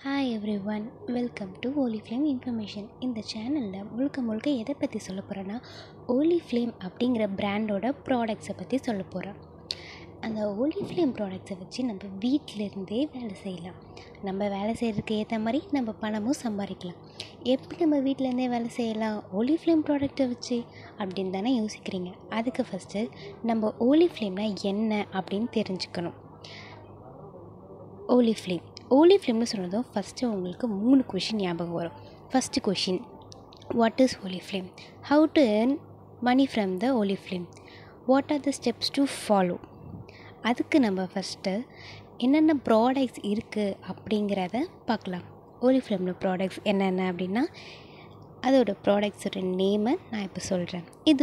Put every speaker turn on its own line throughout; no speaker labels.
hi every one welcome to ஓலி flame information இந்த சேனலில் முழுக்க முழுக்க எதை பற்றி சொல்ல போகிறேன்னா ஓலி ஃப்ளேம் அப்படிங்கிற பிராண்டோட ப்ராடக்ட்ஸை பற்றி சொல்ல போகிறேன் அந்த ஓலி ஃப்ளேம் ப்ராடக்ட்ஸை வச்சு நம்ம வீட்டிலேருந்தே வேலை செய்யலாம் நம்ம வேலை செய்கிறதுக்கு ஏற்ற மாதிரி நம்ம பணமும் சம்பாதிக்கலாம் எப்படி நம்ம வீட்டிலேருந்தே வேலை செய்யலாம் ஓலி ஃப்ளேம் ப்ராடக்ட்டை வச்சு அப்படின்னு தானே யோசிக்கிறீங்க அதுக்கு ஃபஸ்ட்டு நம்ம ஓலி ஃப்ளேம்னா என்ன அப்படின்னு தெரிஞ்சுக்கணும் ஓலி ஃப்ளேம் ஓலி ஃப்ளேம்னு சொன்னதும் ஃபஸ்ட்டு உங்களுக்கு மூணு கொஷின் ஞாபகம் வரும் first question what is Oriflame how to earn money from the Oriflame what are the steps to follow அதுக்கு நம்ம ஃபஸ்ட்டு என்னென்ன ப்ராடக்ட்ஸ் இருக்குது அப்படிங்கிறத பார்க்கலாம் ஓலி ஃப்ளேமில் ப்ராடக்ட்ஸ் என்னென்ன அப்படின்னா அதோட ப்ராடக்ட்ஸோட நேமை நான் இப்போ சொல்கிறேன் இது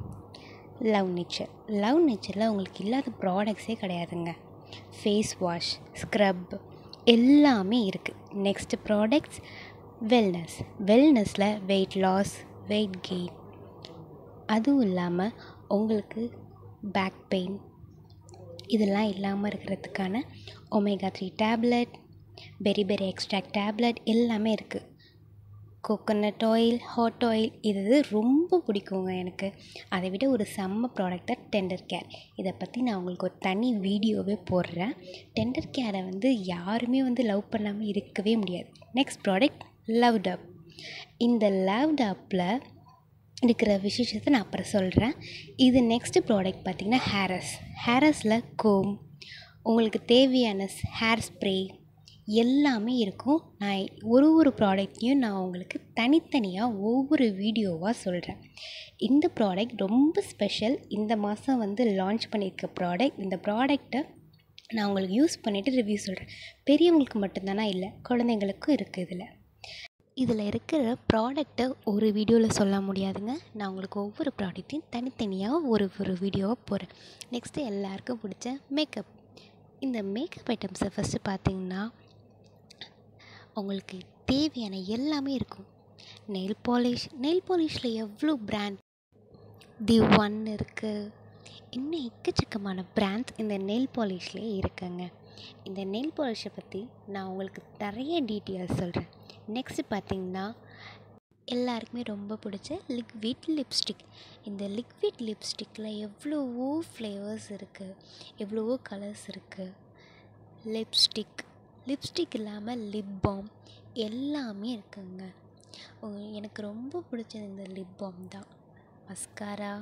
லவ் நேச்சர் லவ் நேச்சரில் உங்களுக்கு இல்லாத ப்ராடக்ட்ஸே கிடையாதுங்க ஃபேஸ் வாஷ் ஸ்க்ரப் எல்லாமே இருக்குது நெக்ஸ்ட் ப்ராடக்ட்ஸ் வெல்னஸ் வெல்னஸில் வெயிட் லாஸ் வெயிட் கெயின் அதுவும் இல்லாமல் உங்களுக்கு பேக் பெயின் இதெல்லாம் இல்லாமல் இருக்கிறதுக்கான omega three tablet berry berry extract tablet எல்லாமே இருக்குது கோகோனட் ஆயில் ஹாட் ஆயில் இது ரொம்ப பிடிக்குங்க எனக்கு அதை விட ஒரு செம்ம ப்ராடக்டாக டெண்டர் கேர் இதை பற்றி நான் உங்களுக்கு ஒரு தனி வீடியோவே போடுறேன் டெண்டர் கேரை வந்து யாருமே வந்து லவ் பண்ணாமல் இருக்கவே முடியாது நெக்ஸ்ட் ப்ராடக்ட் லவ் டப் இந்த லவ் டப்பில் இருக்கிற விசேஷத்தை நான் அப்புறம் சொல்கிறேன் இது நெக்ஸ்ட்டு ப்ராடக்ட் பார்த்திங்கன்னா ஹேரஸ் ஹேரஸில் கோம் உங்களுக்கு தேவையான ஹேர் ஸ்ப்ரே எல்லாமே இருக்கும் நான் ஒரு ஒரு ப்ராடக்ட்டையும் நான் உங்களுக்கு தனித்தனியாக ஒவ்வொரு வீடியோவாக சொல்கிறேன் இந்த ப்ராடக்ட் ரொம்ப ஸ்பெஷல் இந்த மாதம் வந்து லான்ச் பண்ணியிருக்க ப்ராடக்ட் இந்த ப்ராடக்டை நான் உங்களுக்கு யூஸ் பண்ணிவிட்டு ரிவ்யூ சொல்கிறேன் பெரியவங்களுக்கு மட்டும்தானா இல்லை குழந்தைங்களுக்கும் இருக்குது இதில் இதில் இருக்கிற ப்ராடக்டை ஒரு வீடியோவில் சொல்ல முடியாதுங்க நான் உங்களுக்கு ஒவ்வொரு ப்ராடக்ட்டையும் தனித்தனியாக ஒரு ஒரு வீடியோவாக போகிறேன் நெக்ஸ்ட்டு எல்லாருக்கும் பிடிச்ச மேக்கப் இந்த மேக்கப் ஐட்டம்ஸை ஃபஸ்ட்டு பார்த்தீங்கன்னா உங்களுக்கு தேவையான எல்லாமே இருக்கும் நெயில் பாலிஷ் நெயில் பாலிஷில் எவ்வளோ பிராண்ட் தி ஒன் இருக்குது இன்னும் எக்கச்சக்கமான பிராண்ட்ஸ் இந்த நெயில் பாலிஷ்லேயே இருக்குங்க இந்த நெயில் பாலிஷை பற்றி நான் உங்களுக்கு நிறைய டீட்டெயில்ஸ் சொல்கிறேன் நெக்ஸ்ட்டு பார்த்தீங்கன்னா எல்லாருக்குமே ரொம்ப பிடிச்ச லிக்விட் லிப்ஸ்டிக் இந்த லிக்விட் லிப்ஸ்டிக்கில் எவ்வளவோ ஃப்ளேவர்ஸ் இருக்குது எவ்வளவோ கலர்ஸ் இருக்குது லிப்ஸ்டிக் லிப்ஸ்டிக் இல்லாமல் லிப் பாம் எல்லாமே இருக்குங்க உங்க- எனக்கு ரொம்ப பிடிச்சது இந்த லிப் பாம் தான் மஸ்காரா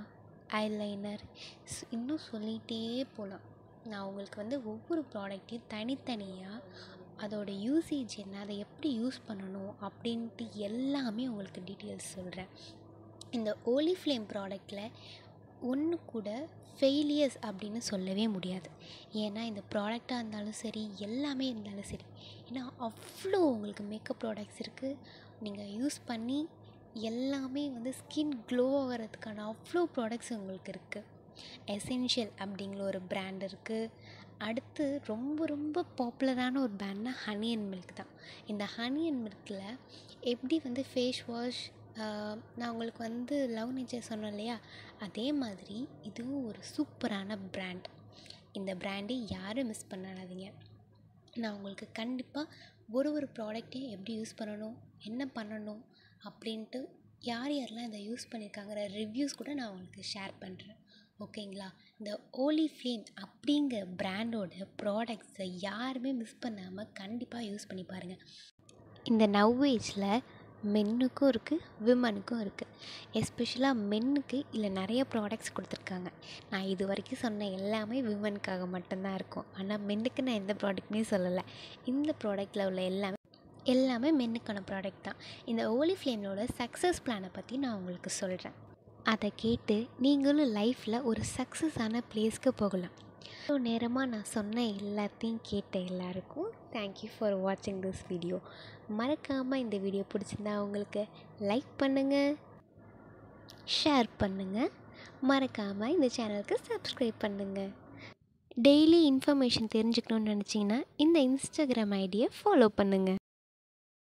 ஐலைனர் இன்னும் சொல்லிகிட்டே போகலாம் நான் உங்களுக்கு வந்து ஒவ்வொரு ப்ராடக்ட்டையும் தனித்தனியாக அதோட யூசேஜ் என்ன அதை எப்படி யூஸ் பண்ணணும் அப்படின்ட்டு எல்லாமே உங்களுக்கு டீட்டெயில்ஸ் சொல்கிறேன் இந்த ஓலி ஃப்ளேம் ப்ராடக்டில் ஒன்று கூட ஃபெயிலியர்ஸ் அப்படின்னு சொல்லவே முடியாது ஏன்னா இந்த ப்ராடக்டாக இருந்தாலும் சரி எல்லாமே இருந்தாலும் சரி ஏன்னா அவ்வளோ உங்களுக்கு மேக்கப் ப்ராடக்ட்ஸ் இருக்குது நீங்கள் யூஸ் பண்ணி எல்லாமே வந்து ஸ்கின் க்ளோ ஆகிறதுக்கான அவ்வளோ ப்ராடக்ட்ஸ் உங்களுக்கு இருக்குது எசென்ஷியல் அப்படிங்கிற ஒரு பிராண்ட் இருக்குது அடுத்து ரொம்ப ரொம்ப பாப்புலரான ஒரு பிராண்ட்னா ஹனி அண்ட் மில்க் தான் இந்த ஹனி அண்ட் மில்கில் எப்படி வந்து ஃபேஸ் வாஷ் நான் உங்களுக்கு வந்து லவ் நேச்சர் சொன்னேன் இல்லையா அதே மாதிரி இதுவும் ஒரு சூப்பரான பிராண்ட் இந்த பிராண்டை யாரும் மிஸ் பண்ணாதீங்க நான் உங்களுக்கு கண்டிப்பாக ஒரு ஒரு ப்ராடக்ட்டையும் எப்படி யூஸ் பண்ணணும் என்ன பண்ணணும் அப்படின்ட்டு யார் யாரெல்லாம் இதை யூஸ் பண்ணியிருக்காங்கிற ரிவ்யூஸ் கூட நான் உங்களுக்கு ஷேர் பண்ணுறேன் ஓகேங்களா இந்த ஓலி ஃப்ளேம் அப்படிங்கிற பிராண்டோட ப்ராடக்ட்ஸை யாருமே மிஸ் பண்ணாமல் கண்டிப்பாக யூஸ் பண்ணி பாருங்கள் இந்த நவ் ஏஜில் மென்னுக்கும் இருக்குது விமனுக்கும் இருக்குது எஸ்பெஷலாக மென்னுக்கு இல்லை நிறைய ப்ராடக்ட்ஸ் கொடுத்துருக்காங்க நான் இது வரைக்கும் சொன்ன எல்லாமே விமனுக்காக மட்டும்தான் இருக்கும் ஆனால் மென்னுக்கு நான் எந்த ப்ராடக்ட்டுமே சொல்லலை இந்த ப்ராடக்ட்டில் உள்ள எல்லாமே எல்லாமே மென்னுக்கான ப்ராடக்ட் தான் இந்த ஓலி ஃப்ளேமோட சக்ஸஸ் பிளானை பற்றி நான் உங்களுக்கு சொல்கிறேன் அதை கேட்டு நீங்களும் லைஃப்பில் ஒரு சக்ஸஸான பிளேஸ்க்கு போகலாம் இவ்வளோ நேரமாக நான் சொன்ன எல்லாத்தையும் கேட்ட எல்லாருக்கும் தேங்க்யூ ஃபார் வாட்சிங் திஸ் வீடியோ மறக்காமல் இந்த வீடியோ பிடிச்சிருந்தா உங்களுக்கு லைக் பண்ணுங்கள் ஷேர் பண்ணுங்கள் மறக்காமல் இந்த சேனலுக்கு சப்ஸ்கிரைப் பண்ணுங்கள் டெய்லி இன்ஃபர்மேஷன் தெரிஞ்சுக்கணுன்னு நினச்சிங்கன்னா இந்த இன்ஸ்டாகிராம் ஐடியை ஃபாலோ பண்ணுங்கள்